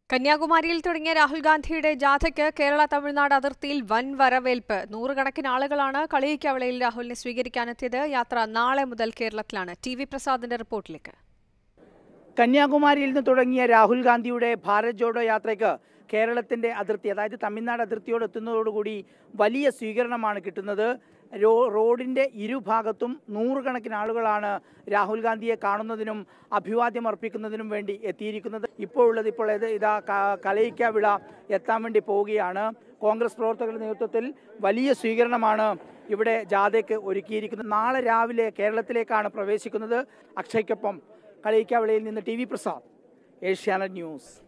കന്യാകുമാരിയിൽ തുടങ്ങിയ രാഹുൽ ഗാന്ധിയുടെ ജാഥയ്ക്ക് കേരള തമിഴ്നാട് അതിർത്തിയിൽ വൻ വരവേൽപ്പ് നൂറുകണക്കിന് ആളുകളാണ് കളിയിക്കവളയിൽ രാഹുലിനെ സ്വീകരിക്കാനെത്തിയത് യാത്ര നാളെ മുതൽ കേരളത്തിലാണ് ടി വി പ്രസാദിന്റെ റിപ്പോർട്ടിലേക്ക് കന്യാകുമാരിയിൽ നിന്ന് തുടങ്ങിയ രാഹുൽ ഗാന്ധിയുടെ ഭാരത് ജോഡോ യാത്രയ്ക്ക് കേരളത്തിന്റെ അതിർത്തി അതായത് തമിഴ്നാട് അതിർത്തിയോട് എത്തുന്നതോടുകൂടി വലിയ സ്വീകരണമാണ് കിട്ടുന്നത് രോ റോഡിന്റെ ഇരുഭാഗത്തും നൂറുകണക്കിന് ആളുകളാണ് രാഹുൽ ഗാന്ധിയെ കാണുന്നതിനും അഭിവാദ്യം അർപ്പിക്കുന്നതിനും വേണ്ടി എത്തിയിരിക്കുന്നത് ഇപ്പോൾ ഉള്ളത് ഇപ്പോൾ ഇത് ഇതാ ക- കളയിക്കാവിള എത്താൻ വേണ്ടി പോവുകയാണ് കോൺഗ്രസ് പ്രവർത്തകരുടെ നേതൃത്വത്തിൽ വലിയ സ്വീകരണമാണ് ഇവിടെ ജാഥയ്ക്ക് ഒരുക്കിയിരിക്കുന്നത് നാളെ രാവിലെ കേരളത്തിലേക്കാണ് പ്രവേശിക്കുന്നത് അക്ഷയ്ക്കൊപ്പം കളയിക്കാവിളയിൽ നിന്ന് T V Prasad Asianet news